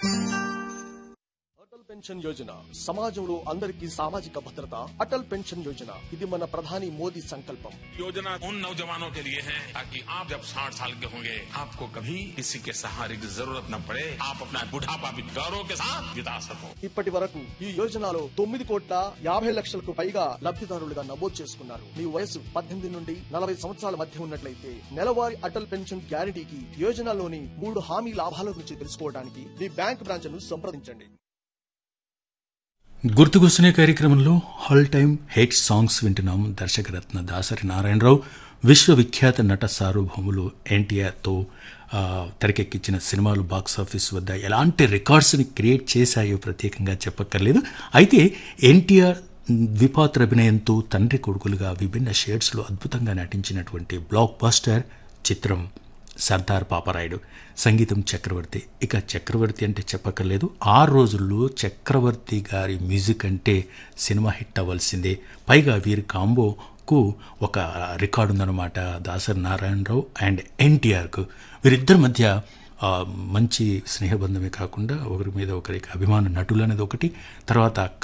Atal pension Yojana సమాజంలో అందరికీ సామాజిక భద్రత అటల్ పెన్షన్ యోజన ఇది మన ప్రధాని మోదీ సంకల్పం योजना उन नौजवानों के लिए है ताकि आप जब साठ साल के होंगे आपको कभी किसी के सहारे की जरूरत न पड़े आप अपना बुढ़ापा भी गौरव के साथ बिता सको ఇప్పటి వరకు ఈ యోజనలో తొమ్మిది కోట్ల యాభై లక్షలకు పైగా లబ్ధిదారులుగా నమోదు చేసుకున్నారు మీ వయసు పద్దెనిమిది నుండి నలభై సంవత్సరాల మధ్య ఉన్నట్లయితే నెలవారీ అటల్ పెన్షన్ గ్యారంటీకి యోజనలోని మూడు హామీ లాభాల గురించి తెలుసుకోవడానికి మీ బ్యాంక్ బ్రాంచ్ ను సంప్రదించండి గుర్తుకొస్తున్న కార్యక్రమంలో హాల్ టైమ్ హెయిట్ సాంగ్స్ వింటున్నాం దర్శకరత్న దాసరి నారాయణరావు విశ్వవిఖ్యాత నట సార్వభౌములు ఎన్టీఆర్తో ఆ, తెరకెక్కించిన సినిమాలు బాక్స్ ఆఫీస్ వద్ద ఎలాంటి రికార్డ్స్ని క్రియేట్ చేశాయో ప్రత్యేకంగా చెప్పక్కర్లేదు అయితే ఎన్టీఆర్ ద్విపాత్ర అభినయంతో తండ్రి కొడుకులుగా విభిన్న షేడ్స్లో అద్భుతంగా నటించినటువంటి బ్లాక్ బస్టర్ చిత్రం సర్దార్ పాపరాయుడు సంగీతం చక్రవర్తి ఇక చక్రవర్తి అంటే చెప్పక్కర్లేదు ఆ రోజుల్లో చక్రవర్తి గారి మ్యూజిక్ అంటే సినిమా హిట్ అవ్వాల్సిందే పైగా వీరి కాంబోకు ఒక రికార్డు ఉందన్నమాట దాసరి నారాయణరావు అండ్ ఎన్టీఆర్కు వీరిద్దరి మధ్య ఆ, మంచి స్నేహబంధమే కాకుండా ఒకరి మీద ఒకరికి అభిమాన నటులు అనేది ఒకటి తర్వాత